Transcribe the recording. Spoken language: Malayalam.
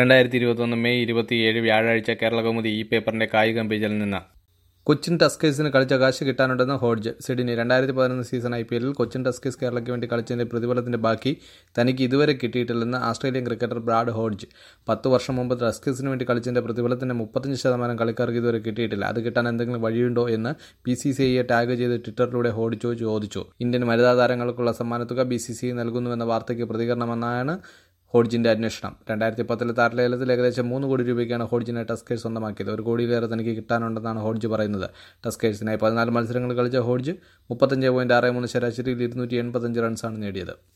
രണ്ടായിരത്തി ഇരുപത്തൊന്ന് മെയ് ഇരുപത്തിയേഴ് വ്യാഴാഴ്ച കേരള കൗമുദി ഈ പേപ്പറിന്റെ കായികം പേജിൽ നിന്ന് കൊച്ചിൻ ടസ്കേഴ്സിന് കളിച്ച കാശ് കിട്ടാനുണ്ടെന്ന് ഹോഡ്ജ് സിഡ്നി രണ്ടായിരത്തി പതിനൊന്ന് സീസൺ ഐ പി എല്ലിൽ കൊച്ചിൻ ടസ്കേഴ്സ് കേരളയ്ക്ക് വേണ്ടി കളിച്ചതിന്റെ പ്രതിഫലത്തിന്റെ ബാക്കി തനിക്ക് ഇതുവരെ കിട്ടിയിട്ടില്ലെന്ന് ആസ്ട്രേലിയൻ ക്രിക്കറ്റർ ബ്രാഡ് ഹോഡ്ജ് പത്ത് വർഷം മുമ്പ് ടസ്കേഴ്സിന് വേണ്ടി കളിച്ചതിന്റെ പ്രതിഫലത്തിന്റെ മുപ്പത്തഞ്ച് ശതമാനം കളിക്കാർക്ക് ഇതുവരെ കിട്ടിയിട്ടില്ല അത് കിട്ടാൻ എന്തെങ്കിലും വഴിയുണ്ടോ എന്ന് ബി സി സി ഐയെ ടാഗ് ചെയ്ത് ട്വിറ്ററിലൂടെ ഹോഡ്ജോ ചോദിച്ചു ഇന്ത്യൻ വനിതാ താരങ്ങൾക്കുള്ള സമ്മാനത്തുക ബി സി സി ഐ നൽകുന്നുവെന്ന വാർത്തയ്ക്ക് പ്രതികരണമെന്നാണ് ഹോഡ്ജിന്റെ അന്വേഷണം രണ്ടായിരത്തി പത്തിലെ താരലേലത്തിൽ ഏകദേശം മൂന്ന് കോടി രൂപയ്ക്കാണ് ഹോഡ്ജിനെ ടസ്കേഴ്സ് സ്വന്തമാക്കിയത് ഒരു കോടിയിലേറെ തനിക്ക് കിട്ടാനുണ്ടെന്നാണ് ഹോഡ്ജ് പറയുന്നത് ടസ്കേഴ്സിനായി പതിനാല് മത്സരങ്ങൾ കളിച്ച ഹോഡ്ജ് മുപ്പത്തഞ്ച് പോയിന്റ് ആറ് മൂന്ന് ശരാശരിയിൽ ഇരുന്നൂറ്റി എൺപത്തഞ്ച് റൺസാണ് നേടിയത്